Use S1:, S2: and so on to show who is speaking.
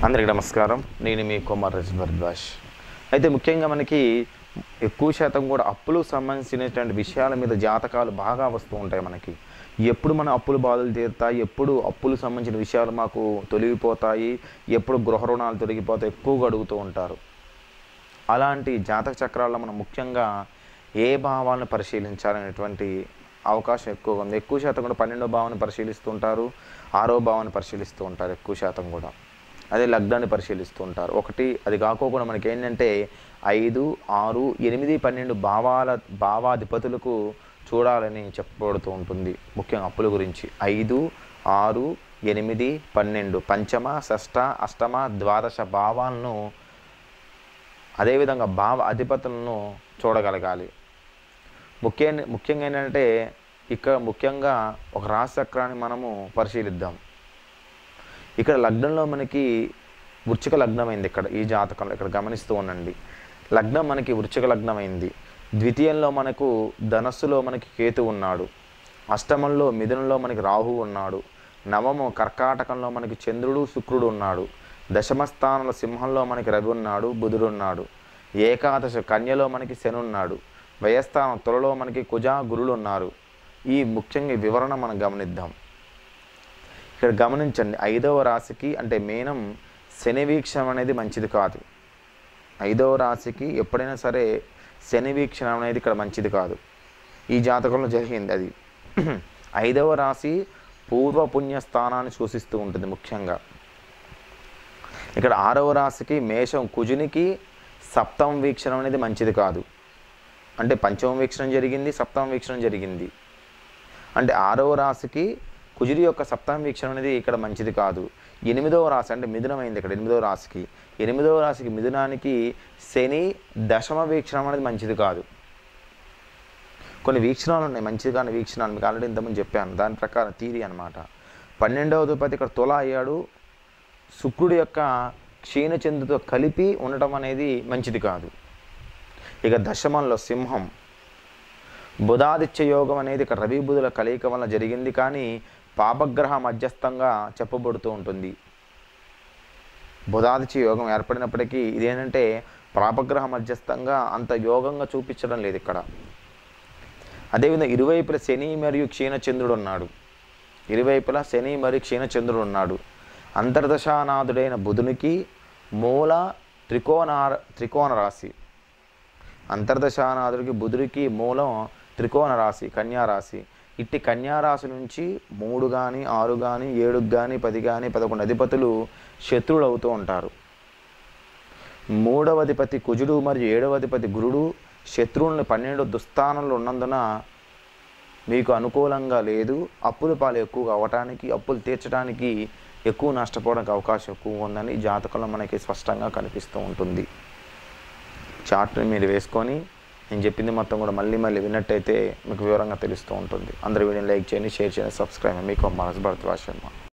S1: అందరికీ నమస్కారం నేను మీ కుమార్ రజన్ భరద్వాజ్ అయితే ముఖ్యంగా మనకి ఎక్కువ శాతం కూడా అప్పులకు సంబంధించినటువంటి విషయాల మీద జాతకాలు బాగా వస్తూ ఉంటాయి మనకి ఎప్పుడు మన అప్పులు బాధలు తీరుతాయి ఎప్పుడు అప్పులకు సంబంధించిన విషయాలు మాకు తొలగిపోతాయి ఎప్పుడు గృహ రుణాలు తొలగిపోతాయి ఎక్కువగా అడుగుతూ ఉంటారు అలాంటి జాతక చక్రాల్లో మనం ముఖ్యంగా ఏ భావాలను పరిశీలించాలనేటువంటి అవకాశం ఎక్కువగా ఉంది ఎక్కువ శాతం కూడా పన్నెండో భావాన్ని పరిశీలిస్తూ ఉంటారు ఆరో భావాన్ని పరిశీలిస్తూ ఉంటారు ఎక్కువ శాతం కూడా అదే లగ్నాన్ని పరిశీలిస్తూ ఉంటారు ఒకటి అది కాకోకుండా మనకి ఏంటంటే ఐదు ఆరు ఎనిమిది పన్నెండు భావాల భావాధిపతులకు చూడాలని చెప్పబడుతూ ఉంటుంది ముఖ్యంగా అప్పుల గురించి ఐదు ఆరు ఎనిమిది పన్నెండు పంచమ షష్ట అష్టమ ద్వాదశ భావాలను అదేవిధంగా భావ అధిపతులను చూడగలగాలి ముఖ్య ముఖ్యంగా ఏంటంటే ఇక్కడ ముఖ్యంగా ఒక రాశి చక్రాన్ని మనము పరిశీలిద్దాం ఇక్కడ లగ్నంలో మనకి వృచ్చిక లగ్నమైంది ఇక్కడ ఈ జాతకంలో ఇక్కడ గమనిస్తూ ఉండండి లగ్నం మనకి వృచ్చిక లగ్నమైంది ద్వితీయంలో మనకు ధనస్సులో మనకి కేతు ఉన్నాడు అష్టమంలో మిథునంలో మనకి రాహు ఉన్నాడు నవము కర్కాటకంలో మనకి చంద్రుడు శుక్రుడు ఉన్నాడు దశమ స్థానంలో సింహంలో మనకి రవి ఉన్నాడు బుధుడు ఉన్నాడు ఏకాదశ కన్యలో మనకి శని ఉన్నాడు వ్యయస్థానం త్వరలో మనకి కుజ గురులు ఉన్నారు ఈ ముఖ్యంగా ఈ వివరణ మనం గమనిద్దాం ఇక్కడ గమనించండి ఐదవ రాశికి అంటే మీనం శని వీక్షణం అనేది మంచిది కాదు ఐదవ రాశికి ఎప్పుడైనా సరే శని వీక్షణం అనేది ఇక్కడ మంచిది కాదు ఈ జాతకంలో జరిగింది అది ఐదవ రాశి పూర్వ పుణ్య స్థానాన్ని సూచిస్తూ ఉంటుంది ముఖ్యంగా ఇక్కడ ఆరవ రాశికి మేషం కుజునికి సప్తమ వీక్షణం అనేది మంచిది కాదు అంటే పంచమ వీక్షణం జరిగింది సప్తమ వీక్షణం జరిగింది అంటే ఆరవ రాశికి కుజుడి యొక్క సప్తమ వీక్షణం అనేది ఇక్కడ మంచిది కాదు ఎనిమిదవ రాశి అంటే మిథునమైంది ఇక్కడ ఎనిమిదవ రాశికి ఎనిమిదవ రాశికి మిథునానికి శని దశమ వీక్షణం అనేది మంచిది కాదు కొన్ని వీక్షణాలు ఉన్నాయి మంచిది కాని వీక్షణాలు మీకు ఆల్రెడీ ఇంతకుముందు చెప్పాను దాని ప్రకారం తీరి అనమాట పన్నెండవ అధిపతి ఇక్కడ తుల అయ్యాడు శుక్రుడి యొక్క క్షీణచంద్రుతో కలిపి ఉండటం అనేది మంచిది కాదు ఇక దశమంలో సింహం బుధాదిత్య యోగం అనేది ఇక్కడ రవి బుధుల కలయిక వల్ల జరిగింది కానీ పాపగ్రహ మధ్యస్థంగా చెప్పబడుతూ ఉంటుంది బుధాదిత్య యోగం ఏర్పడినప్పటికీ ఇదేంటంటే పాపగ్రహ మధ్యస్థంగా అంత యోగంగా చూపించడం లేదు ఇక్కడ అదేవిధంగా ఇరువైపుల శని మరియు క్షీణచంద్రుడు ఉన్నాడు ఇరువైపులా శని మరియు క్షీణచంద్రుడు ఉన్నాడు అంతర్దశానాథుడైన బుధునికి మూల త్రికోణ త్రికోణ రాశి అంతర్దశానాథుడికి బుధుడికి మూలం త్రికోణ రాశి కన్యా రాశి ఇట్టి కన్యా రాశి నుంచి మూడు కానీ ఆరు కానీ ఏడుకు కానీ పది కానీ పదకొండు అధిపతులు శత్రువులు అవుతూ ఉంటారు మూడవ అధిపతి కుజుడు మరియు ఏడవ అధిపతి గురుడు శత్రువులను పన్నెండు దుస్థానంలో ఉన్నందున మీకు అనుకూలంగా లేదు అప్పుల పాలు ఎక్కువగా అవ్వటానికి అప్పులు తీర్చడానికి ఎక్కువ నష్టపోవడానికి అవకాశం ఎక్కువ ఉందని ఈ జాతకంలో మనకి స్పష్టంగా కనిపిస్తూ ఉంటుంది చార్ట్ని మీరు వేసుకొని నేను చెప్పింది మొత్తం కూడా మళ్ళీ మళ్ళీ విన్నట్టయితే మీకు వివరంగా తెలుస్తూ ఉంటుంది అందరూ వీడియోని లైక్ చేయండి షేర్ చేయండి సబ్స్క్రైబ్ మీకు మనస్ భరద్వాజ్ శర్మ